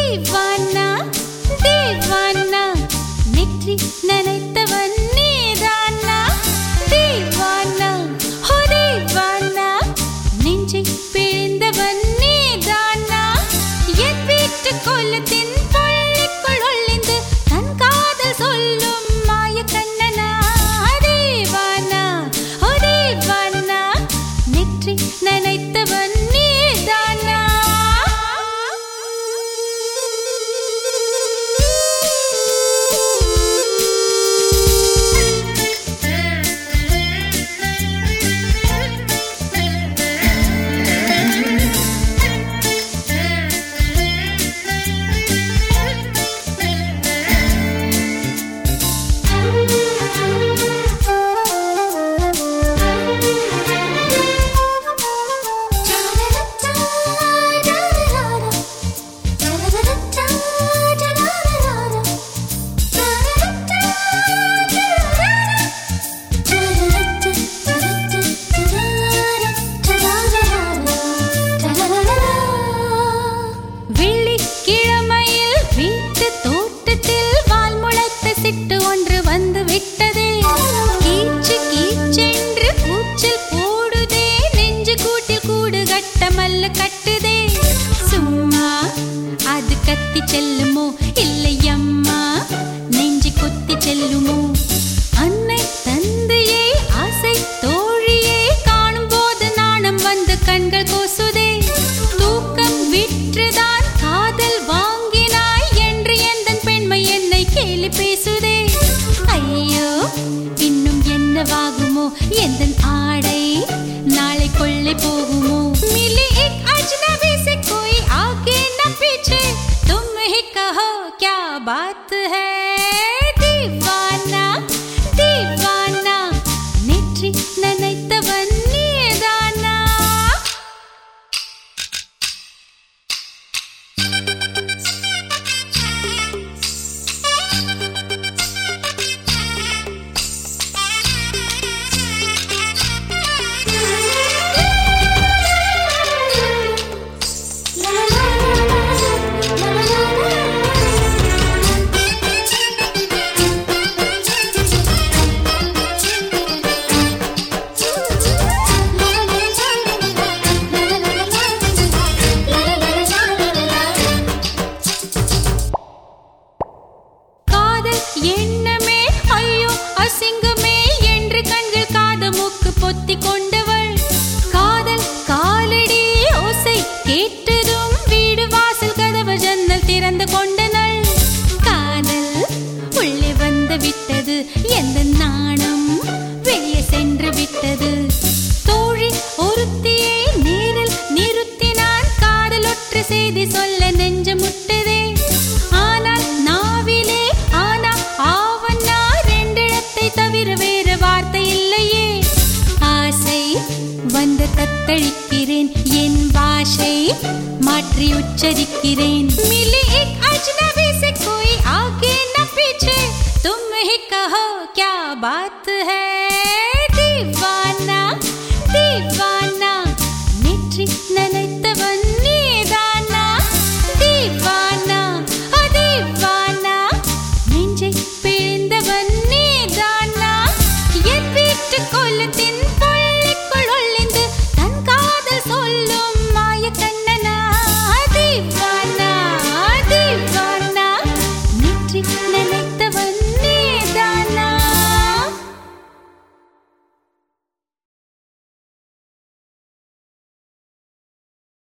தீவானா தீவானா நெற்றி நனைத்தவன் நீதானா தீவானா ஹோ தீவானா நெஞ்சை பிழிந்தவன் நீதானா என் வீட்டு கொல்லத்தின் பள்ளிக்குள் ஒளிந்து தன் காதல் சொல்லும் மாய கண்ணனா தீவானா ஹோ தீவானா நெற்றி நனைத்தவன் நீதானா வெள்ளிக்கிழமையில் வீட்டு தோட்டத்தில் வால் முளைத்த சிட்டு ஒன்று வந்து விட்டதே கீச்சு கீச்சென்று கூச்சல் போடுதே நெஞ்சு கூட்டில் கூடு கட்ட மல்ல கட்டுதே சும்மா அது கத்தி செல்லுமோ இல்லை அம்மா நெஞ்சு கொத்தி செல்லுமோ அன்னை தந்தையை ஆசை தோழியை காணும் போது நாணம் வந்து கண்கள் கோசுதே தூக்கம் விற்றுதான் காதல் வாங்கினாய் என்று எந்தன் பெண்மை என்னை கேலி பேசுதே ஐயோ இன்னும் என்னவாகுமோ எந்தன் ஆடை நாளை கொள்ளை போகுமோ मिली एक अजनबी से कोई आगे न पीछे तुम ही कहो क्या बात है दीवाना दीवाना நெற்றி நனைத்தவன் நீதானா காதல் எண்ணமே ஐயோ அசிங்கமே என்று கண்கள் காது மூக்கு பொத்தி கொண்டவள் காதல் காலடி ஓசை கேட்டதும் வீடு வாசல் கதவு ஜன்னல் திறந்து கொண்டனள் காதல் உள்ளே வந்து விட்டது எந்த நாணம் வெளியே சென்று விட்டது தோழி ஒருத்தியை நேரில் நிறுத்தினான் காதல் ஒற்று செய்தி சொல்ல நெஞ்சு முட்டதே ஆனால் நாவிலே ஆனா ஆவன்னா ரெண்டிடத்தை தவிர வேறு வார்த்தை இல்லையே ஆசை வந்து தத்தளிக்கிறேன் என் பாஷை மாற்றி உச்சரிக்கிறேன் मिली एक अजनबी से कोई आगे न पीछे तुम ही कहो क्या बात है